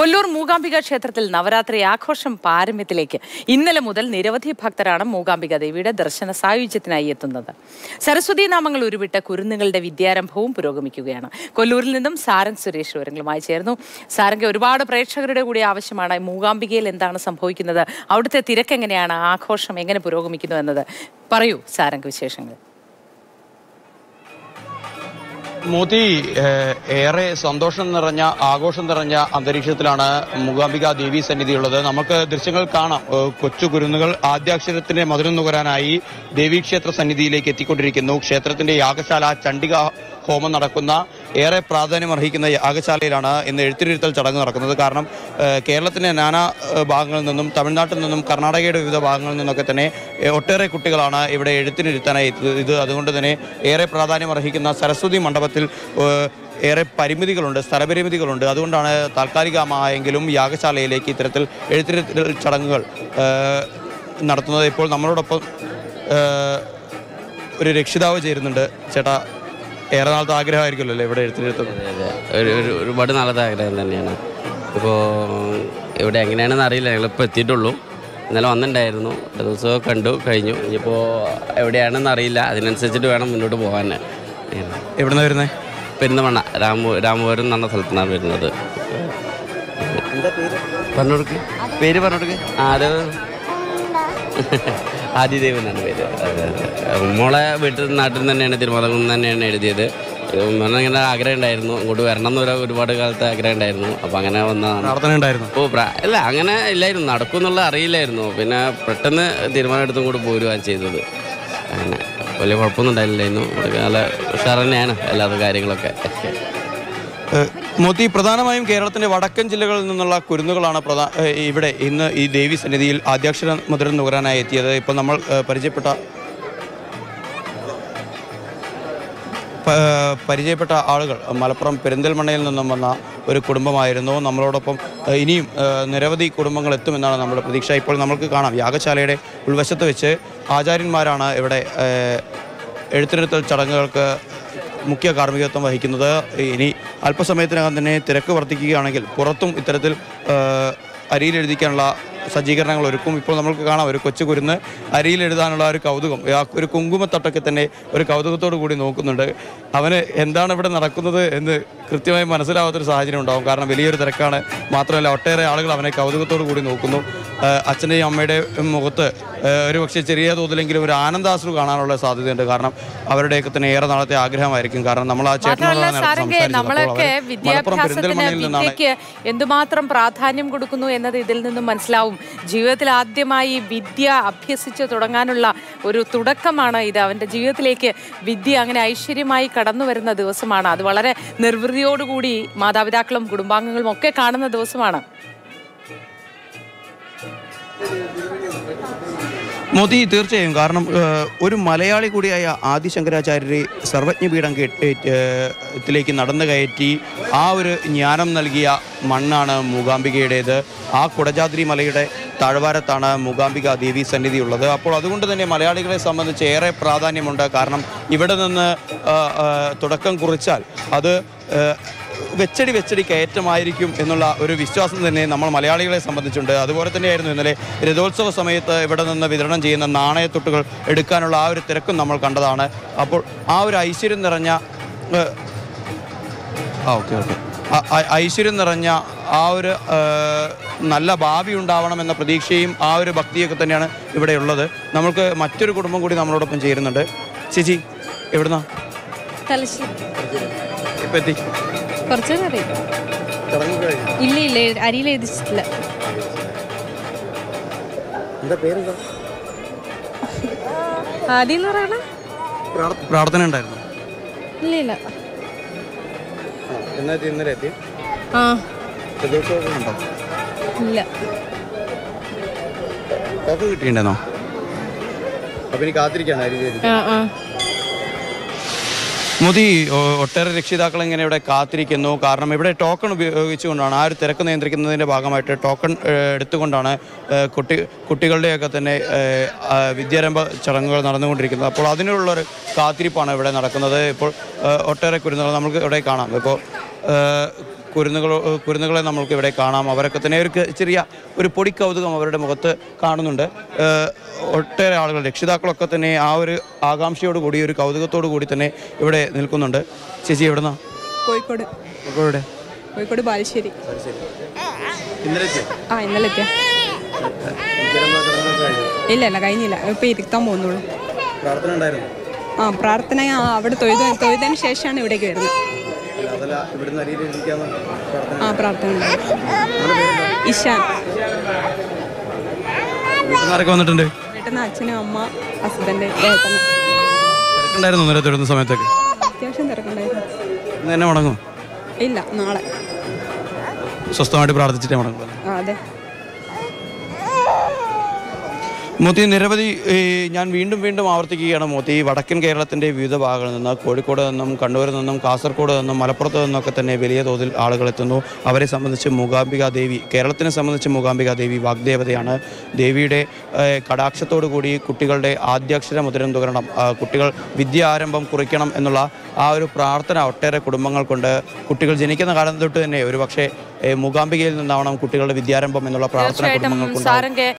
കൊല്ലൂർ മൂകാംബിക ക്ഷേത്രത്തിൽ നവരാത്രി ആഘോഷം പാരമ്യത്തിലേക്ക് ഇന്നലെ മുതൽ നിരവധി ഭക്തരാണ് മൂകാംബിക ദേവിയുടെ ദർശന സായുജ്യത്തിനായി എത്തുന്നത് സരസ്വതി നാമങ്ങൾ ഉരുവിട്ട കുരുന്നുകളുടെ വിദ്യാരംഭവും പുരോഗമിക്കുകയാണ് കൊല്ലൂരിൽ നിന്നും സാരംഗ് സുരേഷ് വിവരങ്ങളുമായി ചേർന്നു സാരംഗ് ഒരുപാട് പ്രേക്ഷകരുടെ കൂടി ആവശ്യമാണ് മൂകാംബികയിൽ എന്താണ് സംഭവിക്കുന്നത് അവിടുത്തെ തിരക്ക് എങ്ങനെയാണ് ആഘോഷം എങ്ങനെ പുരോഗമിക്കുന്നു എന്നത് പറയൂ സാരംഗ് വിശേഷങ്ങൾ മോദി ഏഹ്, ഏറെ സന്തോഷം നിറഞ്ഞ ആഘോഷം നിറഞ്ഞ അന്തരീക്ഷത്തിലാണ് മൂകാംബിക ദേവി സന്നിധിയുള്ളത് നമുക്ക് ദൃശ്യങ്ങൾ കാണാം ഏഹ്, കൊച്ചു കുരുന്നുകൾ ആദ്യാക്ഷരത്തിന്റെ മധുരം നുകരാനായി ദേവീക്ഷേത്ര സന്നിധിയിലേക്ക് എത്തിക്കൊണ്ടിരിക്കുന്നു ക്ഷേത്രത്തിന്റെ യാഗശാല ചണ്ഡിക ഹോമം നടക്കുന്ന ഏറെ പ്രാധാന്യം അർഹിക്കുന്ന യാഗശാലയിലാണ് ഇന്ന് എഴുത്തിരുത്തൽ ചടങ്ങ് നടക്കുന്നത് കാരണം ഏഹ്, കേരളത്തിന്റെ നാനാ ഏഹ്, ഭാഗങ്ങളിൽ നിന്നും തമിഴ്നാട്ടിൽ നിന്നും കർണാടകയുടെ വിവിധ ഭാഗങ്ങളിൽ നിന്നൊക്കെ തന്നെ ഏഹ്, ഒട്ടേറെ കുട്ടികളാണ് ഇവിടെ എഴുത്തിനിരുത്താനായി എത്തിയത് ഇത് അതുകൊണ്ട് തന്നെ ഏറെ പ്രാധാന്യം അർഹിക്കുന്ന സരസ്വതി മണ്ഡപത്തിൽ ഏഹ്, ഏറെ പരിമിതികളുണ്ട് സ്ഥലപരിമിതികളുണ്ട് അതുകൊണ്ടാണ് താൽക്കാലികമായെങ്കിലും യാഗശാലയിലേക്ക് ഇത്തരത്തിൽ എഴുത്തിരുത്തൽ ചടങ്ങുകൾ ഏഹ്, നടത്തുന്നത് ഇപ്പോൾ നമ്മളോടൊപ്പം ഏഹ്, ഒരു രക്ഷിതാവ് ചേരുന്നുണ്ട് ചേട്ടാ ഏറെ നാളത്തെ ആഗ്രഹമായിരിക്കുമല്ലോ അല്ലേ ഇവിടെ എഴുത്തിനിരുത്തുന്നത് അതെ അതെ ഒരു ഒരു ഒരുപാട് നാളത്തെ ആഗ്രഹം തന്നെയാണ് ഇപ്പോൾ ഇവിടെ എങ്ങനെയാണെന്ന് അറിയില്ല ഞങ്ങളിപ്പോൾ എത്തിയിട്ടുള്ളൂ ഇന്നലെ വന്നിട്ടുണ്ടായിരുന്നു ഒരു ദിവസമൊക്കെ കണ്ടു കഴിഞ്ഞു ഇനിയിപ്പോൾ എവിടെയാണെന്ന് അറിയില്ല അതിനനുസരിച്ചിട്ട് വേണം മുന്നോട്ട് പോകാൻ എവിടെ നിന്ന് വരുന്നത് പെരുന്തമണ്ണ രാമു രാമപുരം എന്ന് പറഞ്ഞ സ്ഥലത്താണ് വരുന്നത് പറഞ്ഞു കൊടുക്ക് പേര് പറഞ്ഞു കൊടുക്ക് ആ അത് ആദിദേവ് എന്നാണ് പേര് അതെ അതെ മോളെ വീട്ടിൽ നാട്ടിൽ തന്നെയാണ് തിരുമലകുന്ന് തന്നെയാണ് എഴുതിയത് ഉമ്മനെ ഇങ്ങനെ ആഗ്രഹം ഉണ്ടായിരുന്നു ഇങ്ങോട്ട് വരണം എന്നൊരു ഒരുപാട് കാലത്തെ ആഗ്രഹം ഉണ്ടായിരുന്നു അപ്പം അങ്ങനെ വന്നതാണ് പ്രാർത്ഥന ഉണ്ടായിരുന്നു ഓ പ്രാ- അല്ല അങ്ങനെ ഇല്ലായിരുന്നു നടക്കും എന്നുള്ള അറിയില്ലായിരുന്നു പിന്നെ പെട്ടെന്ന് തീരുമാനം എടുത്തും കൂടെ പോരുകയാണ് ചെയ്തത് അങ്ങനെ വലിയ കുഴപ്പമൊന്നും ഉണ്ടായില്ലായിരുന്നു ഇവിടെ നല്ല ഉഷാർ തന്നെയാണ് എല്ലാ കാര്യങ്ങളൊക്കെ ഏഹ് മോത്തി പ്രധാനമായും കേരളത്തിന്റെ വടക്കൻ ജില്ലകളിൽ നിന്നുള്ള കുരുന്നുകളാണ് പ്രധാ ഏഹ് ഇവിടെ ഇന്ന് ഈ ദേവി സന്നിധിയിൽ ആദ്യാക്ഷര മുദ്ര നുകരാനായി എത്തിയത് ഇപ്പോൾ നമ്മൾ ഏഹ് പരിചയപ്പെട്ട പ- ഏഹ് പരിചയപ്പെട്ട ആളുകൾ മലപ്പുറം പെരിന്തൽമണ്ണയിൽ നിന്നും വന്ന ഒരു കുടുംബമായിരുന്നു നമ്മളോടൊപ്പം ഏഹ് ഇനിയും ഏഹ് നിരവധി കുടുംബങ്ങൾ എത്തുമെന്നാണ് നമ്മുടെ പ്രതീക്ഷ ഇപ്പോൾ നമുക്ക് കാണാം യാഗശാലയുടെ ഉൾവശത്ത് വെച്ച് ആചാര്യന്മാരാണ് ഇവിടെ ഏഹ് എഴുത്തിരുത്തൽ ചടങ്ങുകൾക്ക് മുഖ്യ കാർമ്മികത്വം വഹിക്കുന്നത് ഇനി അല്പസമയത്തിനകം തന്നെ തിരക്ക് വർദ്ധിക്കുകയാണെങ്കിൽ പുറത്തും ഇത്തരത്തിൽ ഏഹ് അരിയിൽ എഴുതിക്കാനുള്ള സജ്ജീകരണങ്ങൾ ഒരുക്കും ഇപ്പോൾ നമുക്ക് കാണാം ഒരു കൊച്ചു കുരുന്ന് അരിയിൽ എഴുതാനുള്ള ഒരു കൗതുകം ആ ഒരു കുങ്കുമത്തട്ടൊക്കെ തന്നെ ഒരു കൗതുകത്തോടു കൂടി നോക്കുന്നുണ്ട് അവന് എന്താണ് ഇവിടെ നടക്കുന്നത് എന്ന് കൃത്യമായി മനസ്സിലാവാത്തൊരു സാഹചര്യം ഉണ്ടാവും കാരണം വലിയൊരു തിരക്കാണ് മാത്രമല്ല ഒട്ടേറെ ആളുകൾ അവനെ കൗതുകത്തോടു കൂടി നോക്കുന്നു ഏഹ് അച്ഛൻ്റെയും അമ്മയുടെയും മുഖത്ത് ഏഹ് ഒരു പക്ഷേ ചെറിയ തോതിലെങ്കിലും ഒരു ആനന്ദാശ്രു കാണാനുള്ള സാധ്യതയുണ്ട് കാരണം അവരുടെയൊക്കെ തന്നെ ഏറെ നാളത്തെ ആഗ്രഹമായിരിക്കും കാരണം നമ്മൾ ആ മാത്രമല്ല ചേട്ടനോടാണ് സാരംഗെ സംസാരിച്ചത് അപ്പോൾ നമ്മളൊക്കെ അവർ മലപ്പുറം വിദ്യാഭ്യാസത്തിന് പെരിന്തൽമണ്ണയിൽ നിന്നാണ് വിദ്യയ്ക്ക് എന്തുമാത്രം പ്രാധാന്യം കൊടുക്കുന്നു എന്നത് ഇതിൽ നിന്നും മനസ്സിലാവും ജീവിതത്തിൽ ആദ്യമായി വിദ്യ അഭ്യസിച്ച് തുടങ്ങാനുള്ള ഒരു തുടക്കമാണ് ഇത് അവന്റെ ജീവിതത്തിലേക്ക് വിദ്യ അങ്ങനെ ഐശ്വര്യമായി കടന്നു വരുന്ന ദിവസമാണ് അത് വളരെ നിർവൃതിയോടുകൂടി മാതാപിതാക്കളും കുടുംബാംഗങ്ങളും ഒക്കെ കാണുന്ന ദിവസമാണ് മോദി തീർച്ചയായും കാരണം ഏഹ്, ഒരു മലയാളി കൂടിയായ ആദി ശങ്കരാചാര്യരെ സർവജ്ഞപീഠം കേ- ഏഹ്, ത്തിലേക്ക് നടന്നു കയറ്റി ആ ഒരു ജ്ഞാനം നൽകിയ മണ്ണാണ് മൂകാംബികയുടേത് ആ കുടജാദ്രി മലയുടെ താഴ്വാരത്താണ് മൂകാംബിക ദേവി സന്നിധി ഉള്ളത് അപ്പോൾ അതുകൊണ്ട് തന്നെ മലയാളികളെ സംബന്ധിച്ച് ഏറെ പ്രാധാന്യമുണ്ട് കാരണം ഇവിടെ നിന്ന് ആ, ആ, തുടക്കം കുറിച്ചാൽ അത് ഏഹ്, വെച്ചടി വെച്ചടി കയറ്റമായിരിക്കും എന്നുള്ള ഒരു വിശ്വാസം തന്നെ നമ്മൾ മലയാളികളെ സംബന്ധിച്ചുണ്ട് അതുപോലെ തന്നെയായിരുന്നു ഇന്നലെ രഥോത്സവ സമയത്ത് ഇവിടെ നിന്ന് വിതരണം ചെയ്യുന്ന നാണയത്തൊട്ടുകൾ എടുക്കാനുള്ള ആ ഒരു തിരക്കും നമ്മൾ കണ്ടതാണ് അപ്പോൾ ആ ഒരു ഐശ്വര്യം നിറഞ്ഞ ഏഹ്, ആ ഓക്കെ ഓക്കെ ഐശ്വര്യം നിറഞ്ഞ ആ ഒരു ഏഹ്, നല്ല ഭാവി ഉണ്ടാവണമെന്ന പ്രതീക്ഷയും ആ ഒരു ഭക്തിയൊക്കെ തന്നെയാണ് ഇവിടെ ഉള്ളത് നമ്മൾക്ക് മറ്റൊരു കുടുംബം കൂടി നമ്മളോടൊപ്പം ചേരുന്നുണ്ട് ചേച്ചി എവിടുന്നാ തലശ്ശേരി ഇപ്പം എത്തി കുറച്ച് അറിയാം ഇല്ല ഇല്ല എഴു- അരിയിൽ എഴുതിച്ചിട്ടില്ല എന്താ പേര് ആദ്യം എന്ന് പറയണ പ്രാർത്ഥന ഉണ്ടായിരുന്നു ഇല്ല ഇല്ല എന്നാ ഇന്നലെ എത്തി ആ രഥോത്സവമൊക്കെ ഉണ്ടോ ഇല്ല കോക്ക് കിട്ടിയിട്ടുണ്ടെന്നോ അപ്പൊ ഇനി കാത്തിരിക്കാണ് അരി ആ ആ മോദി ഒ- ഒട്ടേറെ രക്ഷിതാക്കൾ ഇങ്ങനെ ഇവിടെ കാത്തിരിക്കുന്നു കാരണം ഇവിടെ ടോക്കൺ ഉപയോഗിച്ചുകൊണ്ടാണ് ആ ഒരു തിരക്ക് നിയന്ത്രിക്കുന്നതിൻ്റെ ഭാഗമായിട്ട് ടോക്കൺ ഏഹ്, എടുത്തുകൊണ്ടാണ് ഏഹ്, കുട്ടി കുട്ടികളുടെയൊക്കെ തന്നെ ഏഹ്, ആ, വിദ്യാരംഭ ചടങ്ങുകൾ നടന്നുകൊണ്ടിരിക്കുന്നത് അപ്പോൾ അതിനുള്ളൊരു കാത്തിരിപ്പാണ് ഇവിടെ നടക്കുന്നത് ഇപ്പോൾ ഏഹ്, ഒട്ടേറെ കുരുന്നുകൾ നമുക്ക് ഇവിടെ കാണാം ഇപ്പോൾ ഏഹ്, കുരുന്നുകൾ കുരുന്നുകളെ നമ്മൾക്ക് ഇവിടെ കാണാം അവരൊക്കെ തന്നെ ഒരു ക- ചെറിയ ഒരു പൊടി കൗതുകം അവരുടെ മുഖത്ത് കാണുന്നുണ്ട് ഏഹ് ഒട്ടേറെ ആളുകൾ രക്ഷിതാക്കളൊക്കെ തന്നെ ആ ഒരു ആകാംക്ഷയോട് കൂടി ഒരു കൗതുകത്തോടു കൂടി തന്നെ ഇവിടെ നിൽക്കുന്നുണ്ട് ചേച്ചി എവിടുന്നാ കോഴിക്കോട് ഇവിടെ കോഴിക്കോട് ബാലുശ്ശേരി ഇന്നലെ ആ ഇന്നലെ എത്തിയ ഇല്ല ഇല്ല കഴിഞ്ഞില്ല ഇപ്പൊ ഇരുത്താൻ പോകുന്നുള്ളൂ പ്രാർത്ഥന ഉണ്ടായിരുന്നു ആ പ്രാർത്ഥന ആ, അവിടെ തൊഴുത തൊഴുതതിന് ശേഷമാണ് ഇവിടേക്ക് വരുന്നത് അതല്ല ഇവിടുന്ന് അരിയിലിരിക്കാന്ന് പ്രാർത്ഥന ആ പ്രാർത്ഥന ഉണ്ടായിരുന്നു. ഇഷാൻ വീട്ടിൽ ആരൊക്കെ വന്നിട്ടുണ്ട് വീട്ടിൽ നിന്ന് അച്ഛനും അമ്മ ഹസ്ബൻഡ് ഏട്ടന് തിരക്കുണ്ടായിരുന്നു ഇന്നലെ തൊഴുന്ന സമയത്തൊക്കെ അത്യാവശ്യം തിരക്കുണ്ടായിരുന്നു ഇന്ന് തന്നെ മുടങ്ങും ഇല്ല നാളെ സ്വസ്ഥമായിട്ട് പ്രാർത്ഥിച്ചിട്ടേ മുടങ്ങും ആ അതെ മോത്തി നിരവധി ഈ, ഞാൻ വീണ്ടും വീണ്ടും ആവർത്തിക്കുകയാണ് മോത്തി വടക്കൻ കേരളത്തിൻ്റെ വിവിധ ഭാഗങ്ങളിൽ നിന്ന് കോഴിക്കോട് നിന്നും കണ്ണൂരിൽ നിന്നും കാസർഗോഡ് നിന്നും മലപ്പുറത്ത് നിന്നൊക്കെ തന്നെ വലിയ തോതിൽ ആളുകൾ എത്തുന്നു അവരെ സംബന്ധിച്ച് മൂകാംബിക ദേവി കേരളത്തിനെ സംബന്ധിച്ച് മൂകാംബിക ദേവി വാഗ്ദേവതയാണ് ദേവിയുടെ ഏഹ്, കടാക്ഷത്തോടു കൂടി കുട്ടികളുടെ ആദ്യാക്ഷര മുദ്രം തുകരണം ആ, കുട്ടികൾ വിദ്യ ആരംഭം കുറിക്കണം എന്നുള്ള ആ ഒരു പ്രാർത്ഥന ഒട്ടേറെ കുടുംബങ്ങൾക്കുണ്ട് കുട്ടികൾ ജനിക്കുന്ന കാലം തൊട്ട് തന്നെ ഒരു പക്ഷേ മൂകാംബികയിൽ നിന്നാവണം കുട്ടികളുടെ വിദ്യാരംഭം എന്നുള്ള പ്രാർത്ഥന തീർച്ചയായിട്ടും കുടുംബങ്ങൾക്കുണ്ടാവും സാരംഗ്